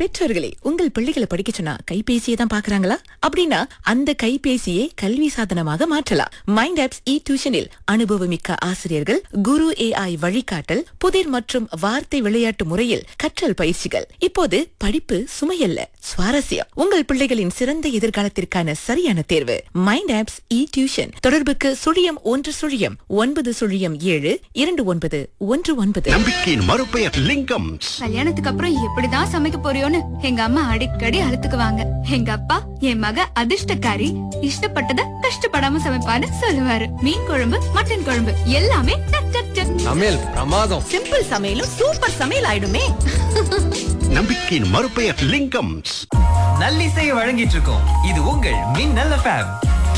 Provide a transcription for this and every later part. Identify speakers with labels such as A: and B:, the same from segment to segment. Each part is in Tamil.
A: பெற்றோர்களே உங்கள் பிள்ளைகளை படிக்க சொன்னா கைபேசியை தான் பாக்குறாங்களா அப்படின்னா அந்த கைபேசியை கல்வி சாதனமாக மாற்றலாம் மைண்ட் ஆப்ஸ் இ டியூஷனில் அனுபவமிக்க ஆசிரியர்கள் குரு ஏஐ வழிகாட்டல் புதிர் மற்றும் வார்த்தை விளையாட்டு முறையில் கற்றல் பயிற்சிகள் இப்போது படிப்பு சுமையல்ல சுவாரஸ்யம் உங்கள் பிள்ளைகளின் சிறந்த எதிர்காலத்திற்கான சரியான தேர்வு மைண்ட் ஆப்ஸ் இ டியூஷன் தொடர்புக்கு சுழியம் ஒன்று சுழியம் ஒன்பது சுழியம் ஏழு இரண்டு ஒன்பது ஒன்று ஒன்பது
B: நம்பிக்கையின் மறுபெயர் லிங்கம்ஸ்
C: கல்யாணத்துக்கு அப்புறம் எப்படிதான் சமைக்க போறியோன்னு எங்க அம்மா அடிக்கடி அழுத்துக்குவாங்க எங்க அப்பா என் மக அதிர்ஷ்டக்காரி இஷ்டப்பட்டத கஷ்டப்படாம சமைப்பான்னு சொல்லுவாரு மீன் குழம்பு மட்டன் குழம்பு எல்லாமே டக் டக் டக்
D: சமையல் பிரமாதம்
E: சிம்பிள் சமையலும் சூப்பர் சமையல் ஆயிடுமே
B: நம்பிக்கையின் மறுபெயர் லிங்கம்ஸ்
F: நல்லிசையை வழங்கிட்டு இருக்கோம் இது உங்கள் மின்னல் எஃப்எம்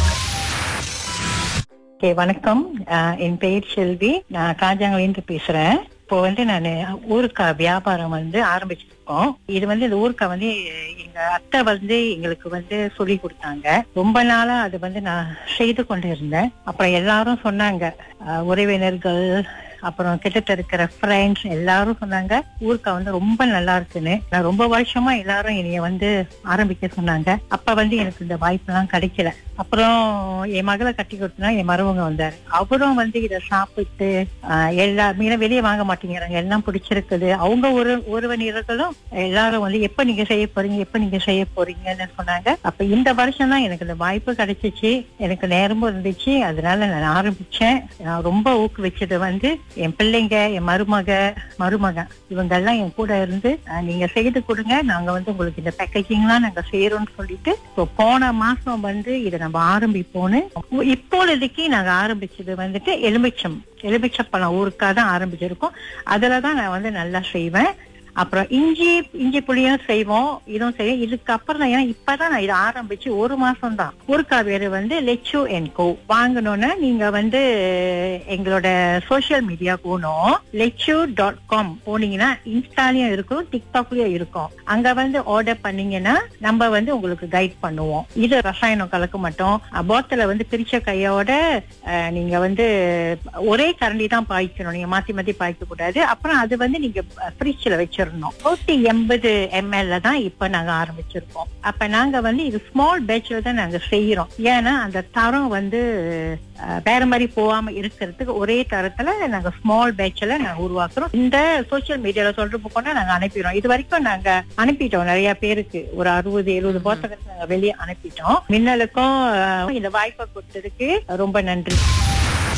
G: ஓகே வணக்கம் அஹ் என் பெயர் செல்வி நான் காஞ்சாங்கலேருந்து பேசுறேன் இப்போ வந்து நான் ஊருக்கா வியாபாரம் வந்து ஆரம்பிச்சிருக்கோம் இது வந்து இந்த ஊருக்கா வந்து எங்க அத்தை வந்து எங்களுக்கு வந்து சொல்லி கொடுத்தாங்க ரொம்ப நாளா அது வந்து நான் செய்து கொண்டு இருந்தேன் அப்புறம் எல்லாரும் சொன்னாங்க அஹ் உறவினர்கள் அப்புறம் கிட்டத்த இருக்கிற ஃப்ரெண்ட்ஸ் எல்லாரும் சொன்னாங்க ஊருக்கா வந்து ரொம்ப நல்லா இருக்குன்னு நான் ரொம்ப வருஷமா எல்லாரும் என்னைய வந்து ஆரம்பிக்க சொன்னாங்க அப்ப வந்து எனக்கு இந்த வாய்ப்பு எல்லாம் கிடைக்கல அப்புறம் என் மகளை கட்டி கொடுத்தனா என் மருமக வந்தாரு அவரும் வந்து இதை சாப்பிட்டு ஆஹ், எல்லா மீன வெளியே வாங்க மாட்டேங்கிறாங்க எல்லாம் பிடிச்சிருக்குது அவங்க ஒரு ஒருவனியர்களும் எல்லாரும் வந்து எப்ப நீங்க செய்ய போறீங்க எப்ப நீங்க செய்ய போறீங்கன்னு சொன்னாங்க அப்ப இந்த வருஷம் தான் எனக்கு இந்த வாய்ப்பு கிடைச்சிச்சு எனக்கு நேரமும் இருந்துச்சு அதனால நான் ஆரம்பிச்சேன் நான் ரொம்ப ஊக்குவிச்சது வந்து என் பிள்ளைங்க என் மருமக மருமகன் இவங்க எல்லாம் என் கூட இருந்து அஹ், நீங்க செய்து கொடுங்க நாங்க வந்து உங்களுக்கு இந்த பேக்கேஜிங்லாம் நாங்க செய்யறோம்னு சொல்லிட்டு இப்போ போன மாசம் வந்து இதை நம்ம ஆரம்பிப்போம்னு இப்பொழுதைக்கு நாங்க ஆரம்பிச்சது வந்துட்டு எலுமிச்சம் எலுமிச்சப்பழம் ஊருக்காக தான் ஆரம்பிச்சிருக்கோம் அதுலதான் நான் வந்து நல்லா செய்வேன் அப்புறம் இஞ்சி இஞ்சி புளியும் செய்வோம் இதுவும் செய்வோம் இதுக்கு அப்புறம் தான் ஏன்னா இப்பதான் நான் இதை ஆரம்பிச்சு ஒரு மாசம் தான் ஊருக்கா பேரு வந்து லெச்சு என் கோ வாங்கணும்னா நீங்க வந்து எங்களோட சோசியல் மீடியா போகணும் லெச்சு டாட் காம் போனீங்கன்னா இன்ஸ்டாலயும் இருக்கும் டிக்டாக்லயும் இருக்கும் அங்க வந்து ஆர்டர் பண்ணீங்கன்னா நம்ம வந்து உங்களுக்கு கைட் பண்ணுவோம் இது ரசாயனம் கலக்க மாட்டோம் போத்தல வந்து பிரிச்ச கையோட அஹ், நீங்க வந்து ஒரே கரண்டி தான் பாய்க்கணும் நீங்க மாத்தி மாத்தி பாய்க்க கூடாது அப்புறம் அது வந்து நீங்க ஃப்ரிட்ஜ்ல வச்சிடணும் நூத்தி எண்பது எம்எல்ல தான் இப்ப நாங்க ஆரம்பிச்சிருக்கோம் அப்ப நாங்க வந்து இது ஸ்மால் பேட்ச்ல தான் நாங்க செய்யறோம் ஏன்னா அந்த தரம் வந்து அஹ், வேற மாதிரி போகாம இருக்கிறதுக்கு ஒரே தரத்துல நாங்க ஸ்மால் பேட்ச்ல நாங்க உருவாக்குறோம் இந்த சோசியல் மீடியால சொல்றப்ப கொண்டா நாங்க அனுப்பிடுறோம் இது வரைக்கும் நாங்க அனுப்பிட்டோம் நிறைய பேருக்கு ஒரு அறுபது எழுபது புத்தகத்தை நாங்க வெளியே அனுப்பிட்டோம் மின்னலுக்கும் அஹ், இந்த வாய்ப்பை கொடுத்ததுக்கு ரொம்ப நன்றி